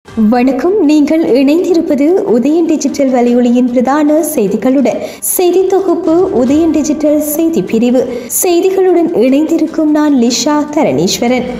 வணக்கம் நீங்கள் இணைந்திருப்பது உதயன் டிஜிட்டல் வலையொலியின் பிரதான செய்திகளுடன் செய்தி தொகுப்பு உதயன் டிஜிட்டல் செய்தி பிரிவு செய்திகளுடன் இணைந்திருக்கும் நான் லிஷா தரணீஸ்வரன்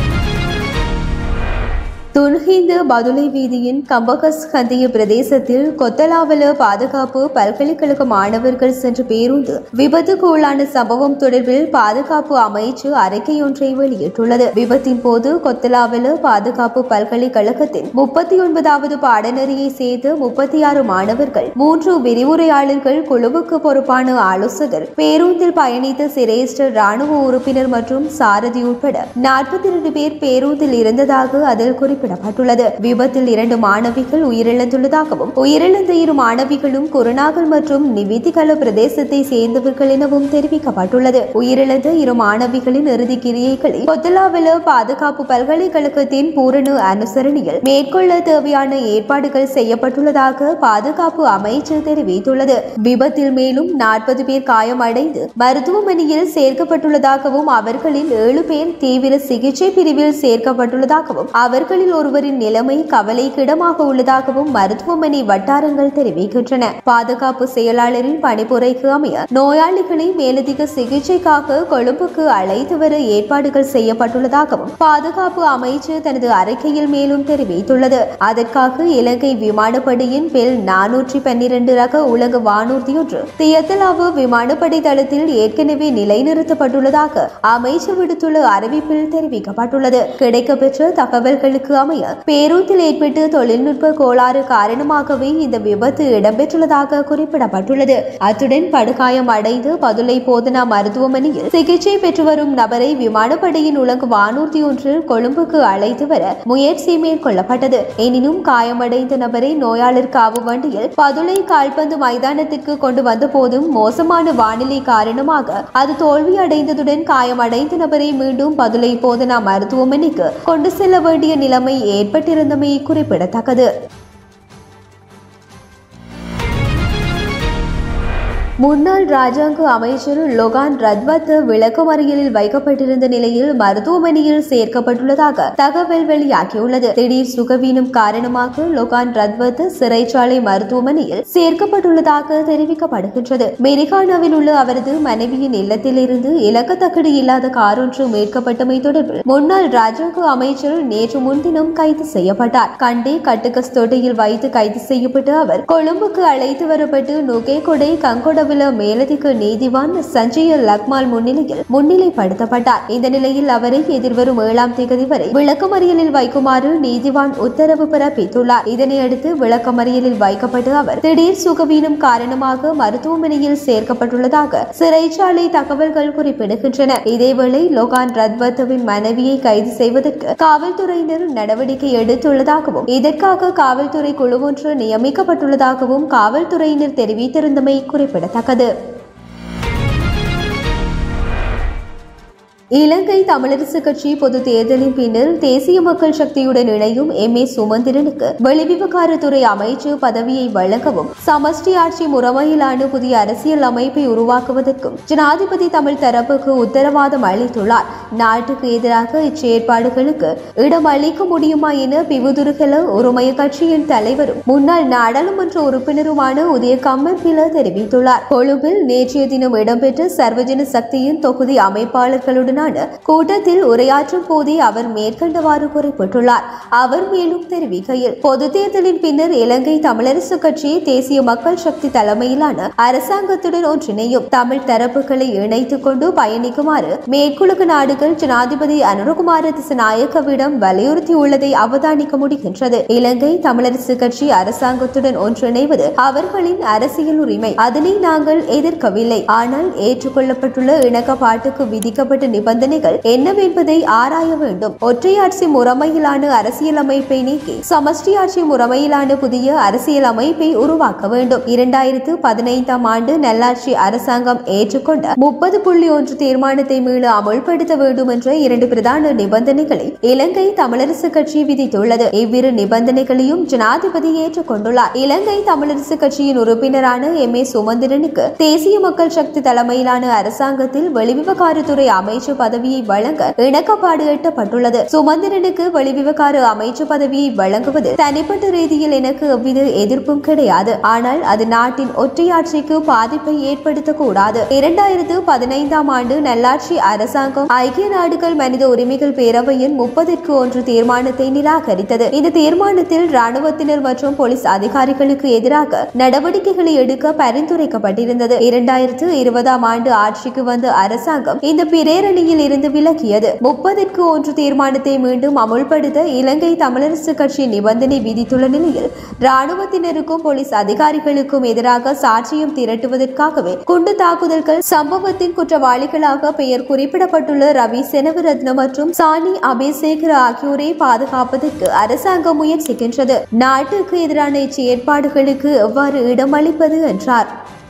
துன்ஹிந்து பதுளை வீதியின் கம்பகஸ் கந்திய பிரதேசத்தில் கொத்தலாவல பாதுகாப்பு பல்கலைக்கழக மாணவர்கள் சென்ற பேருந்து விபத்துக்கு உள்ளான சம்பவம் தொடர்பில் பாதுகாப்பு அமைச்சு அறிக்கையொன்றை வெளியிட்டுள்ளது விபத்தின் போது கொத்தலாவல பாதுகாப்பு பல்கலைக்கழகத்தின் முப்பத்தி ஒன்பதாவது பாடநெறியை சேர்த்து முப்பத்தி ஆறு மாணவர்கள் மூன்று விரிவுரையாளர்கள் குழுவுக்கு பொறுப்பான ஆலோசகர் பேருந்தில் பயணித்த சிரேஷ்ட ராணுவ உறுப்பினர் மற்றும் சாரதி உட்பட நாற்பத்தி இரண்டு பேர் பேருந்தில் இருந்ததாக அதில் குறிப்பிடப்பட்டுள்ளது விபத்தில் இரண்டு மாணவிகள் உயிரிழந்துள்ளதாகவும் உயிரிழந்த இரு மாணவிகளும் குருநாகல் மற்றும் நிவிதிகல பிரதேசத்தை சேர்ந்தவர்கள் எனவும் தெரிவிக்கப்பட்டுள்ளது உயிரிழந்த இரு மாணவிகளின் இறுதி கிரியைகளை கொத்தலாவல பாதுகாப்பு பல்கலைக்கழகத்தின் பூரண அனுசரணையில் மேற்கொள்ள தேவையான ஏற்பாடுகள் செய்யப்பட்டுள்ளதாக பாதுகாப்பு அமைச்சு தெரிவித்துள்ளது விபத்தில் மேலும் நாற்பது பேர் காயமடைந்து மருத்துவமனையில் சேர்க்கப்பட்டுள்ளதாகவும் அவர்களில் ஏழு பேர் தீவிர சிகிச்சை பிரிவில் சேர்க்கப்பட்டுள்ளதாகவும் அவர்களில் ஒருவரின் நிலைமை கவலைக்கிடமாக உள்ளதாகவும் மருத்துவமனை வட்டாரங்கள் தெரிவிக்கின்றன பாதுகாப்பு செயலாளரின் பணிப்புரைக்கு அமைய நோயாளிகளை மேலதிக சிகிச்சைக்காக கொழும்புக்கு அழைத்து வர ஏற்பாடுகள் செய்யப்பட்டுள்ளதாகவும் பாதுகாப்பு அமைச்சு தனது அறிக்கையில் மேலும் தெரிவித்துள்ளது அதற்காக இலங்கை விமானப்படையின் பெல் நானூற்றி பன்னிரண்டு ரக உலக வானூர்தியொன்று தியத்தலாவு விமானப்படை தளத்தில் ஏற்கனவே நிலைநிறுத்தப்பட்டுள்ளதாக அமைச்சு விடுத்துள்ள அறிவிப்பில் தெரிவிக்கப்பட்டுள்ளது கிடைக்கப்பெற்ற தகவல்களுக்கு அமைய பேருந்தில் ஏற்பட்டு தொழில்நுட்ப கோளாறு காரணமாகவே இந்த விபத்து இடம்பெற்றுள்ளதாக குறிப்பிடப்பட்டுள்ளது அத்துடன் படுகாயம் அடைந்து பதுளை போதனா மருத்துவமனையில் சிகிச்சை பெற்று வரும் நபரை விமானப்படையின் உலக வானூர்தி ஒன்றில் கொழும்புக்கு அழைத்து வர முயற்சி மேற்கொள்ளப்பட்டது எனினும் காயமடைந்த நபரை நோயாளர் காவு வண்டியில் பதுளை கால்பந்து மைதானத்திற்கு கொண்டு வந்த போதும் மோசமான வானிலை காரணமாக அது தோல்வி அடைந்ததுடன் காயமடைந்த நபரை மீண்டும் பதுளை போதனா மருத்துவமனைக்கு கொண்டு செல்ல வேண்டிய நிலைமை ஏற்பட்டிருந்தமை குறிப்பிடத்தக்கது முன்னாள் ராஜாங்க அமைச்சர் லொகான் ரத்வத் விளக்கமறியலில் வைக்கப்பட்டிருந்த நிலையில் மருத்துவமனையில் சேர்க்கப்பட்டுள்ளதாக தகவல் வெளியாகியுள்ளது திடீர் சுகவீனம் காரணமாக லொகான் ரத்வத் சிறைச்சாலை மருத்துவமனையில் சேர்க்கப்பட்டுள்ளதாக தெரிவிக்கப்படுகின்றது மெரிகானாவில் உள்ள அவரது மனைவியின் இல்லத்திலிருந்து இலக்கத்தக்கடு இல்லாத கார் ஒன்று மீட்கப்பட்டமை தொடர்பில் முன்னாள் ராஜாங்க அமைச்சர் நேற்று முன்தினம் கைது செய்யப்பட்டார் கண்டே கட்டுக்கஸ் தொட்டியில் வைத்து கைது செய்யப்பட்ட அவர் கொழும்புக்கு அழைத்து வரப்பட்டு நுகே கொடை கங்கொட உள்ள மேலதிக நீதிவான் சஞ்சய லக்மால் முன்னிலையில் முன்னிலைப்படுத்தப்பட்டார் இந்த நிலையில் அவரை எதிர்வரும் ஏழாம் தேதி வரை விளக்கமறியலில் வைக்குமாறு நீதிவான் உத்தரவு பிறப்பித்துள்ளார் இதனையடுத்து விளக்கமறியலில் வைக்கப்பட்ட அவர் திடீர் சுகவீனம் காரணமாக மருத்துவமனையில் சேர்க்கப்பட்டுள்ளதாக சிறைச்சாலை தகவல்கள் குறிப்பிடுகின்றன இதேவேளை லோகான் ரத்வத்துவின் மனைவியை கைது செய்வதற்கு காவல்துறையினர் நடவடிக்கை எடுத்துள்ளதாகவும் இதற்காக காவல்துறை குழு ஒன்று நியமிக்கப்பட்டுள்ளதாகவும் காவல்துறையினர் தெரிவித்திருந்தமை குறிப்பிடத்தக்கது குறிப்பிடத்தக்கது இலங்கை தமிழரசு கட்சி பொது தேர்தலின் பின்னர் தேசிய மக்கள் சக்தியுடன் இணையும் எம் ஏ சுமந்திரனுக்கு வெளிவிவகாரத்துறை அமைச்சு பதவியை வழங்கவும் சமஷ்டி ஆட்சி முறைமையிலான புதிய அரசியல் அமைப்பை உருவாக்குவதற்கும் ஜனாதிபதி தமிழ் தரப்புக்கு உத்தரவாதம் அளித்துள்ளார் நாட்டுக்கு எதிராக இச்செயற்பாடுகளுக்கு இடம் அளிக்க முடியுமா என பிவுதுருகல உரிமைய கட்சியின் தலைவரும் முன்னாள் நாடாளுமன்ற உறுப்பினருமான உதய கம்மன்பில தெரிவித்துள்ளார் கொழும்பில் நேற்றைய தினம் இடம்பெற்ற சர்வஜன சக்தியின் தொகுதி அமைப்பாளர்களுடன் உடனான கூட்டத்தில் உரையாற்றும் போதே அவர் மேற்கண்டவாறு குறிப்பிட்டுள்ளார் அவர் மேலும் தெரிவிக்கையில் பொது தேர்தலின் பின்னர் இலங்கை தமிழரசு கட்சி தேசிய மக்கள் சக்தி தலைமையிலான அரசாங்கத்துடன் ஒன்றிணையும் தமிழ் தரப்புகளை இணைத்துக் கொண்டு பயணிக்குமாறு மேற்குலக நாடுகள் ஜனாதிபதி அனுரகுமார திசநாயக்கவிடம் வலியுறுத்தியுள்ளதை அவதானிக்க முடிகின்றது இலங்கை தமிழரசு கட்சி அரசாங்கத்துடன் ஒன்றிணைவது அவர்களின் அரசியல் உரிமை அதனை நாங்கள் எதிர்க்கவில்லை ஆனால் ஏற்றுக்கொள்ளப்பட்டுள்ள இணக்கப்பாட்டுக்கு விதிக்கப்பட்ட நிபந்தனைகள் என்னவென்பதை ஆராய வேண்டும் ஒற்றையாட்சி முறைமையிலான அரசியலமைப்பை நீக்கி சமஷ்டி ஆட்சி முறைமையிலான புதிய அரசியல் அமைப்பை உருவாக்க வேண்டும் இரண்டாயிரத்து பதினைந்தாம் ஆண்டு நல்லாட்சி அரசாங்கம் ஏற்றுக்கொண்ட முப்பது புள்ளி ஒன்று தீர்மானத்தை மீள அமுல்படுத்த வேண்டும் என்ற இரண்டு பிரதான நிபந்தனைகளை இலங்கை தமிழரசு கட்சி விதித்துள்ளது இவ்விரு நிபந்தனைகளையும் ஜனாதிபதி ஏற்றுக்கொண்டுள்ளார் இலங்கை தமிழரசு கட்சியின் உறுப்பினரான எம் ஏ சுமந்திரனுக்கு தேசிய மக்கள் சக்தி தலைமையிலான அரசாங்கத்தில் வெளிவிவகாரத்துறை அமைச்சு அமைச்சு பதவியை வழங்க இணக்கப்பாடு எட்டப்பட்டுள்ளது சுமந்திரனுக்கு வெளிவிவகார அமைச்சு பதவியை வழங்குவது தனிப்பட்ட ரீதியில் எனக்கு எவ்வித எதிர்ப்பும் கிடையாது ஆனால் அது நாட்டின் ஒற்றையாட்சிக்கு பாதிப்பை ஏற்படுத்தக்கூடாது இரண்டாயிரத்து பதினைந்தாம் ஆண்டு நல்லாட்சி அரசாங்கம் ஐக்கிய நாடுகள் மனித உரிமைகள் பேரவையின் முப்பதிற்கு ஒன்று தீர்மானத்தை நிராகரித்தது இந்த தீர்மானத்தில் ராணுவத்தினர் மற்றும் போலீஸ் அதிகாரிகளுக்கு எதிராக நடவடிக்கைகளை எடுக்க பரிந்துரைக்கப்பட்டிருந்தது இரண்டாயிரத்து இருபதாம் ஆண்டு ஆட்சிக்கு வந்த அரசாங்கம் இந்த பிரேரணியில் இருந்து விலகியது முப்பதிற்கு ஒன்று தீர்மானத்தை மீண்டும் அமுல்படுத்த இலங்கை தமிழரசு கட்சி நிபந்தனை விதித்துள்ள நிலையில் ராணுவத்தினருக்கும் போலீஸ் அதிகாரிகளுக்கும் எதிராக சாட்சியம் திரட்டுவதற்காகவே குண்டு தாக்குதல்கள் சம்பவத்தின் குற்றவாளிகளாக பெயர் குறிப்பிடப்பட்டுள்ள ரவி செனவிரத்ன மற்றும் சானி அபேசேகர ஆகியோரை பாதுகாப்பதற்கு அரசாங்கம் முயற்சிக்கின்றது நாட்டுக்கு எதிரான இச்செயற்பாடுகளுக்கு எவ்வாறு இடமளிப்பது என்றார்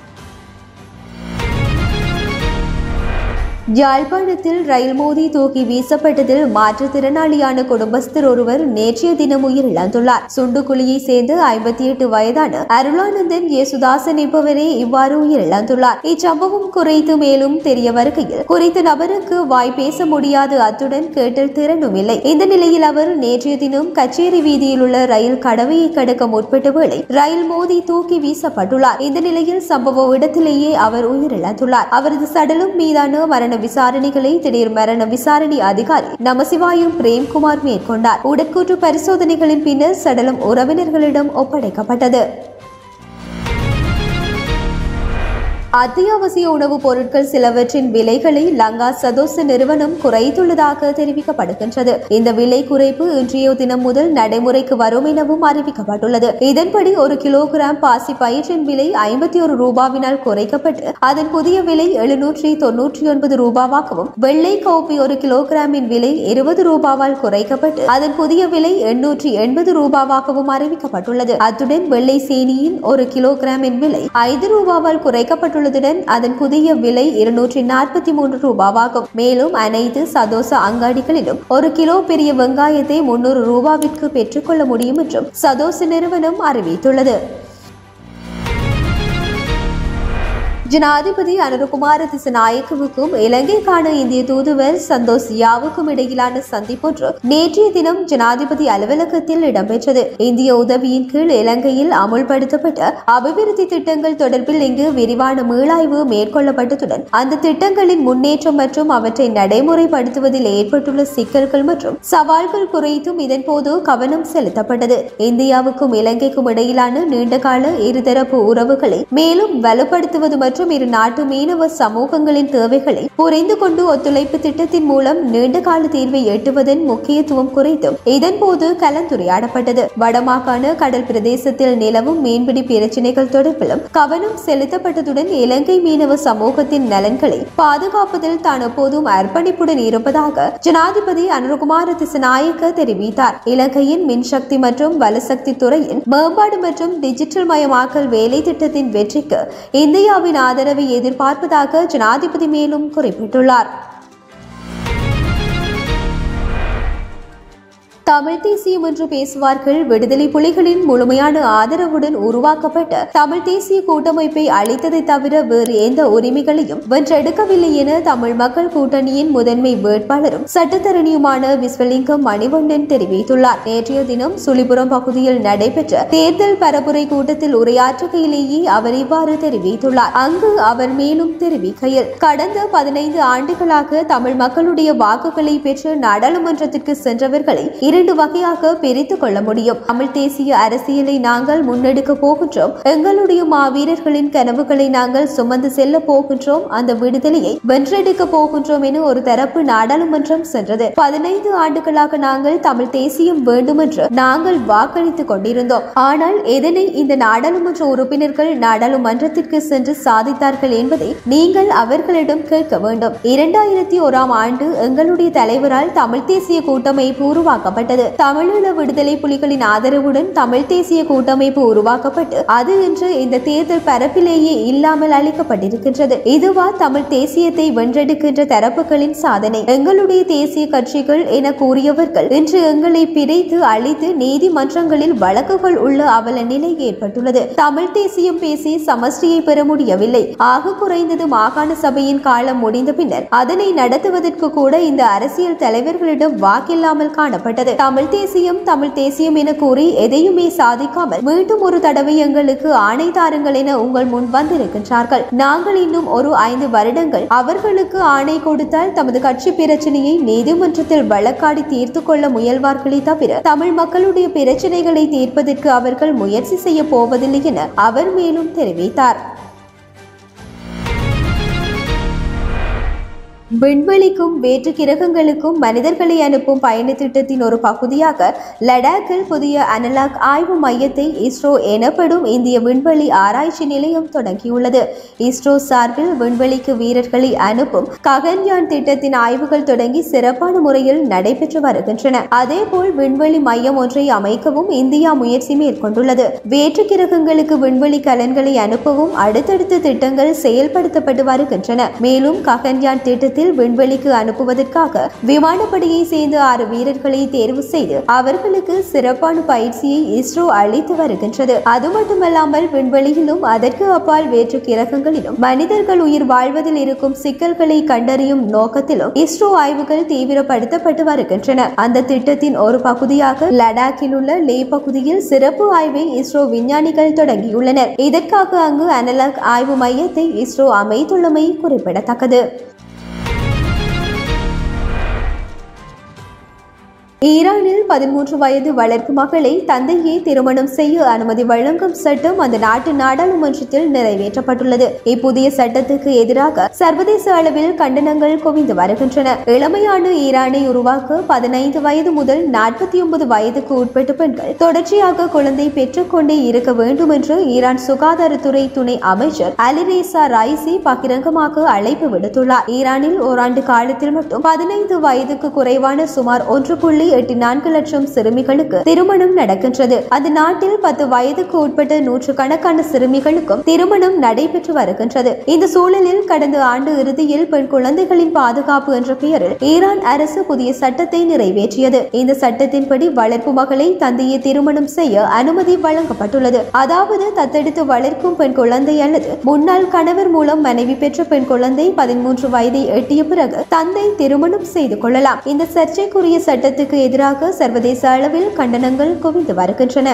யாழ்ப்பாணத்தில் ரயில் மோதி தூக்கி வீசப்பட்டதில் மாற்றுத்திறனாளியான குடும்பஸ்தர் ஒருவர் நேற்றைய தினம் உயிரிழந்துள்ளார் சுண்டுக்குழியை சேர்ந்து ஐம்பத்தி எட்டு வயதான அருளானந்தன் யேசுதாசன் என்பவரே இவ்வாறு உயிரிழந்துள்ளார் இச்சம்பவம் குறித்து மேலும் தெரிய வருகையில் குறித்த நபருக்கு வாய் பேச முடியாது அத்துடன் கேட்டல் திறனும் இல்லை இந்த நிலையில் அவர் நேற்றைய தினம் கச்சேரி வீதியில் உள்ள ரயில் கடவையை கடக்க முற்பட்ட வேளை ரயில் மோதி தூக்கி வீசப்பட்டுள்ளார் இந்த நிலையில் சம்பவ இடத்திலேயே அவர் உயிரிழந்துள்ளார் அவரது சடலம் மீதான மரண விசாரணைகளை திடீர் மரண விசாரணை அதிகாரி நமசிவாயம் பிரேம்குமார் மேற்கொண்டார் உடற்கூற்று பரிசோதனைகளின் பின்னர் சடலம் உறவினர்களிடம் ஒப்படைக்கப்பட்டது அத்தியாவசிய உணவுப் பொருட்கள் சிலவற்றின் விலைகளை லங்கா சதோச நிறுவனம் குறைத்துள்ளதாக தெரிவிக்கப்படுகின்றது இந்த விலை குறைப்பு இன்றைய தினம் முதல் நடைமுறைக்கு வரும் எனவும் அறிவிக்கப்பட்டுள்ளது இதன்படி ஒரு கிலோகிராம் பாசி பயிற்றின் விலை ஐம்பத்தி ஒரு ரூபாவினால் குறைக்கப்பட்டு அதன் புதிய விலை எழுநூற்றி தொன்னூற்றி ஒன்பது ரூபாவாகவும் வெள்ளை கௌப்பி ஒரு கிலோகிராமின் விலை இருபது ரூபாவால் குறைக்கப்பட்டு அதன் புதிய விலை எண்ணூற்றி எண்பது ரூபாவாகவும் அறிவிக்கப்பட்டுள்ளது அத்துடன் வெள்ளை சீனியின் ஒரு கிலோகிராமின் விலை ஐந்து ரூபாவால் குறைக்கப்பட்டுள்ளதுடன் அதன் புதிய விலை இருநூற்றி நாற்பத்தி மூன்று ரூபாவாகும் மேலும் அனைத்து சதோச அங்காடிகளிலும் ஒரு கிலோ பெரிய வெங்காயத்தை முன்னூறு ரூபாவிற்கு பெற்றுக்கொள்ள முடியும் என்றும் சதோச நிறுவனம் அறிவித்துள்ளது ஜனாதிபதி அனுரகுமார திசநாயக்கவுக்கும் இலங்கைக்கான இந்திய தூதுவர் சந்தோஷ் யாவுக்கும் இடையிலான சந்திப்பொன்று நேற்றைய தினம் ஜனாதிபதி அலுவலகத்தில் இடம்பெற்றது இந்திய உதவியின் கீழ் இலங்கையில் அமுல்படுத்தப்பட்ட அபிவிருத்தி திட்டங்கள் தொடர்பில் இங்கு விரிவான மீளாய்வு மேற்கொள்ளப்பட்டதுடன் அந்த திட்டங்களின் முன்னேற்றம் மற்றும் அவற்றை நடைமுறைப்படுத்துவதில் ஏற்பட்டுள்ள சிக்கல்கள் மற்றும் சவால்கள் குறித்தும் இதன்போது கவனம் செலுத்தப்பட்டது இந்தியாவுக்கும் இலங்கைக்கும் இடையிலான நீண்டகால இருதரப்பு உறவுகளை மேலும் வலுப்படுத்துவது மற்றும் இரு நாட்டு மீனவ சமூகங்களின் தேவைகளை புரிந்து கொண்டு ஒத்துழைப்பு திட்டத்தின் மூலம் நீண்டகால தீர்வை எட்டுவதன் முக்கியத்துவம் குறித்தும் இதன்போது கலந்துரையாடப்பட்டது வடமாகாண கடல் பிரதேசத்தில் நிலவும் மீன்பிடி பிரச்சினைகள் தொடர்பிலும் கவனம் செலுத்தப்பட்டதுடன் இலங்கை மீனவ சமூகத்தின் நலன்களை பாதுகாப்பதில் தான் எப்போதும் அர்ப்பணிப்புடன் இருப்பதாக ஜனாதிபதி அனுரகுமார திசநாயக்க தெரிவித்தார் இலங்கையின் மின்சக்தி மற்றும் வலசக்தி துறையின் மேம்பாடு மற்றும் டிஜிட்டல் மயமாக்கல் வேலை திட்டத்தின் வெற்றிக்கு இந்தியாவின் ஆதரவை எதிர்பார்ப்பதாக ஜனாதிபதி மேலும் குறிப்பிட்டுள்ளார் தமிழ் தேசியம் என்று பேசுவார்கள் விடுதலை புலிகளின் முழுமையான ஆதரவுடன் உருவாக்கப்பட்ட தமிழ் தேசிய கூட்டமைப்பை அளித்ததை தவிர வேறு எந்த உரிமைகளையும் வென்றெடுக்கவில்லை என தமிழ் மக்கள் கூட்டணியின் முதன்மை வேட்பாளரும் சட்டத்தரணியுமான விஸ்வலிங்கம் மணிவண்ணன் தெரிவித்துள்ளார் நேற்றைய தினம் சுழிபுரம் பகுதியில் நடைபெற்ற தேர்தல் பரப்புரை கூட்டத்தில் உரையாற்றுகையிலேயே அவர் இவ்வாறு தெரிவித்துள்ளார் அங்கு அவர் மேலும் தெரிவிக்கையில் கடந்த பதினைந்து ஆண்டுகளாக தமிழ் மக்களுடைய வாக்குகளை பெற்று நாடாளுமன்றத்திற்கு சென்றவர்களை இரண்டு வகையாக பிரித்துக் கொள்ள முடியும் தமிழ் தேசிய அரசியலை நாங்கள் முன்னெடுக்க போகின்றோம் எங்களுடைய மாவீரர்களின் கனவுகளை நாங்கள் சுமந்து செல்ல போகின்றோம் அந்த விடுதலையை வென்றெடுக்க போகின்றோம் என ஒரு தரப்பு நாடாளுமன்றம் சென்றது பதினைந்து ஆண்டுகளாக நாங்கள் தமிழ் தேசியம் வேண்டும் என்று நாங்கள் வாக்களித்துக் கொண்டிருந்தோம் ஆனால் எதனை இந்த நாடாளுமன்ற உறுப்பினர்கள் நாடாளுமன்றத்திற்கு சென்று சாதித்தார்கள் என்பதை நீங்கள் அவர்களிடம் கேட்க வேண்டும் இரண்டாயிரத்தி ஓராம் ஆண்டு எங்களுடைய தலைவரால் தமிழ் தேசிய கூட்டமைப்பு உருவாக்கப்பட்டது உருவாக்கப்பட்டது தமிழீழ விடுதலை புலிகளின் ஆதரவுடன் தமிழ் தேசிய கூட்டமைப்பு உருவாக்கப்பட்டு அது இன்று இந்த தேர்தல் பரப்பிலேயே இல்லாமல் அளிக்கப்பட்டிருக்கின்றது இதுவா தமிழ் தேசியத்தை வென்றெடுக்கின்ற தரப்புகளின் சாதனை எங்களுடைய தேசிய கட்சிகள் என கூறியவர்கள் இன்று எங்களை பிரித்து அழித்து நீதிமன்றங்களில் வழக்குகள் உள்ள அவல நிலை ஏற்பட்டுள்ளது தமிழ் தேசியம் பேசி சமஷ்டியை பெற முடியவில்லை ஆக குறைந்தது மாகாண சபையின் காலம் முடிந்த பின்னர் அதனை நடத்துவதற்கு கூட இந்த அரசியல் தலைவர்களிடம் வாக்கில்லாமல் காணப்பட்டது தமிழ் தேசியம் தமிழ் தேசியம் என கூறி எதையுமே சாதிக்காமல் மீண்டும் ஒரு தடவை எங்களுக்கு ஆணை தாருங்கள் என உங்கள் முன் வந்திருக்கின்றார்கள் நாங்கள் இன்னும் ஒரு ஐந்து வருடங்கள் அவர்களுக்கு ஆணை கொடுத்தால் தமது கட்சி பிரச்சனையை நீதிமன்றத்தில் வழக்காடி தீர்த்து கொள்ள முயல்வார்களே தவிர தமிழ் மக்களுடைய பிரச்சனைகளை தீர்ப்பதற்கு அவர்கள் முயற்சி செய்ய போவதில்லை என அவர் மேலும் தெரிவித்தார் விண்வெளிக்கும் வேற்று கிரகங்களுக்கும் மனிதர்களை அனுப்பும் பயண திட்டத்தின் ஒரு பகுதியாக லடாக்கில் புதிய அனலாக் ஆய்வு மையத்தை இஸ்ரோ எனப்படும் இந்திய விண்வெளி ஆராய்ச்சி நிலையம் தொடங்கியுள்ளது இஸ்ரோ சார்பில் விண்வெளிக்கு வீரர்களை அனுப்பும் ககன்யான் திட்டத்தின் ஆய்வுகள் தொடங்கி சிறப்பான முறையில் நடைபெற்று வருகின்றன அதேபோல் விண்வெளி மையம் ஒன்றை அமைக்கவும் இந்தியா முயற்சி மேற்கொண்டுள்ளது வேற்று கிரகங்களுக்கு விண்வெளி கலன்களை அனுப்பவும் அடுத்தடுத்த திட்டங்கள் செயல்படுத்தப்பட்டு வருகின்றன மேலும் ககன்யான் திட்டத்தில் விண்வெளிக்கு அனுப்புவதற்காக விமானப்படையை சேர்ந்த ஆறு வீரர்களை தேர்வு செய்து அவர்களுக்கு சிறப்பான பயிற்சியை இஸ்ரோ அளித்து வருகின்றது அது மட்டுமல்லாமல் விண்வெளியிலும் அதற்கு அப்பால் வேற்று கிரகங்களிலும் மனிதர்கள் உயிர் வாழ்வதில் இருக்கும் சிக்கல்களை கண்டறியும் நோக்கத்திலும் இஸ்ரோ ஆய்வுகள் தீவிரப்படுத்தப்பட்டு வருகின்றன அந்த திட்டத்தின் ஒரு பகுதியாக லடாக்கில் உள்ள லே பகுதியில் சிறப்பு ஆய்வை இஸ்ரோ விஞ்ஞானிகள் தொடங்கியுள்ளனர் இதற்காக அங்கு அனலாக் ஆய்வு மையத்தை இஸ்ரோ அமைத்துள்ளமை குறிப்பிடத்தக்கது ஈரானில் பதிமூன்று வயது வளர்ப்பு மகளை தந்தையே திருமணம் செய்ய அனுமதி வழங்கும் சட்டம் அந்த நாட்டு நாடாளுமன்றத்தில் நிறைவேற்றப்பட்டுள்ளது இப்புதிய சட்டத்துக்கு எதிராக சர்வதேச அளவில் கண்டனங்கள் குவிந்து வருகின்றன இளமையான ஈரானை உருவாக்க பதினைந்து வயது முதல் நாற்பத்தி ஒன்பது வயதுக்கு உட்பட்ட பெண்கள் தொடர்ச்சியாக குழந்தை பெற்றுக்கொண்டே இருக்க வேண்டும் என்று ஈரான் சுகாதாரத்துறை துணை அமைச்சர் அலிரேசா ராய்சி பகிரங்கமாக அழைப்பு விடுத்துள்ளார் ஈரானில் ஓராண்டு காலத்தில் மட்டும் பதினைந்து வயதுக்கு குறைவான சுமார் ஒன்று புள்ளி எட்டு நான்கு லட்சம் சிறுமிகளுக்கு திருமணம் நடக்கின்றது அந்த நாட்டில் பத்து வயதுக்கு உட்பட்ட நூற்று கணக்கான சிறுமிகளுக்கும் திருமணம் நடைபெற்று வருகின்றது இந்த சூழலில் கடந்த ஆண்டு இறுதியில் பெண் குழந்தைகளின் பாதுகாப்பு என்ற பெயரில் ஈரான் அரசு புதிய சட்டத்தை நிறைவேற்றியது இந்த சட்டத்தின்படி வளர்ப்பு மகளை தந்தையை திருமணம் செய்ய அனுமதி வழங்கப்பட்டுள்ளது அதாவது தத்தெடுத்து வளர்க்கும் பெண் குழந்தை அல்லது முன்னாள் கணவர் மூலம் மனைவி பெற்ற பெண் குழந்தை பதிமூன்று வயதை எட்டிய பிறகு தந்தை திருமணம் செய்து கொள்ளலாம் இந்த சர்ச்சைக்குரிய சட்டத்துக்கு எதிராக சர்வதேச அளவில் கண்டனங்கள் குவிந்து வருகின்றன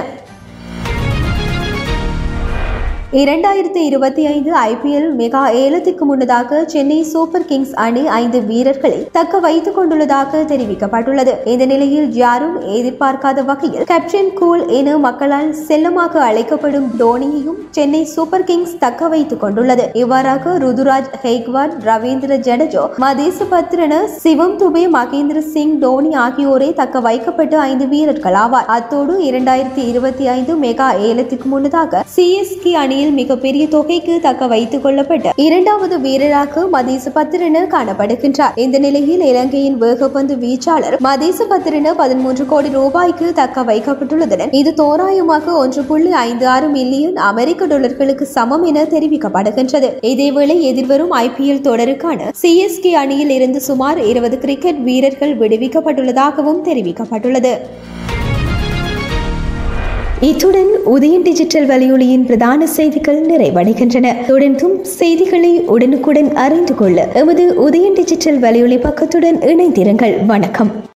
இரண்டாயிரத்தி இருபத்தி ஐந்து ஐபிஎல் மெகா ஏலத்திற்கு முன்னதாக சென்னை சூப்பர் கிங்ஸ் அணி ஐந்து வீரர்களை தக்க வைத்துக் கொண்டுள்ளதாக தெரிவிக்கப்பட்டுள்ளது இந்த நிலையில் யாரும் எதிர்பார்க்காத வகையில் கேப்டன் கூல் என மக்களால் செல்லமாக அழைக்கப்படும் தோனியையும் சென்னை சூப்பர் கிங்ஸ் தக்க வைத்துக் கொண்டுள்ளது இவ்வாறாக ருதுராஜ் ஹெய்க்வாட் ரவீந்திர ஜடேஜா மதேச பத்ரன சிவம் துபே மகேந்திர சிங் தோனி ஆகியோரை தக்க வைக்கப்பட்ட ஐந்து வீரர்கள் ஆவார் அத்தோடு இரண்டாயிரத்தி இருபத்தி ஐந்து மெகா ஏலத்திற்கு முன்னதாக சிஎஸ்கே அணி அணியில் மிகப்பெரிய தொகைக்கு தக்க வைத்துக் கொள்ளப்பட்ட இரண்டாவது வீரராக மதேச பத்திரன காணப்படுகின்றார் இந்த நிலையில் இலங்கையின் வேகப்பந்து வீச்சாளர் மதேச பத்திரன பதிமூன்று கோடி ரூபாய்க்கு தக்க வைக்கப்பட்டுள்ளதுடன் இது தோராயமாக ஒன்று புள்ளி ஐந்து ஆறு மில்லியன் அமெரிக்க டாலர்களுக்கு சமம் என தெரிவிக்கப்படுகின்றது இதேவேளை எதிர்வரும் ஐபிஎல் தொடருக்கான சிஎஸ்கே அணியில் இருந்து சுமார் இருபது கிரிக்கெட் வீரர்கள் விடுவிக்கப்பட்டுள்ளதாகவும் தெரிவிக்கப்பட்டுள்ளது இத்துடன் உதயன் டிஜிட்டல் வலையொலியின் பிரதான செய்திகள் நிறைவடைகின்றன தொடர்ந்தும் செய்திகளை உடனுக்குடன் அறிந்து கொள்ள எமது உதயன் டிஜிட்டல் வலையொலி பக்கத்துடன் இணைந்திருங்கள் வணக்கம்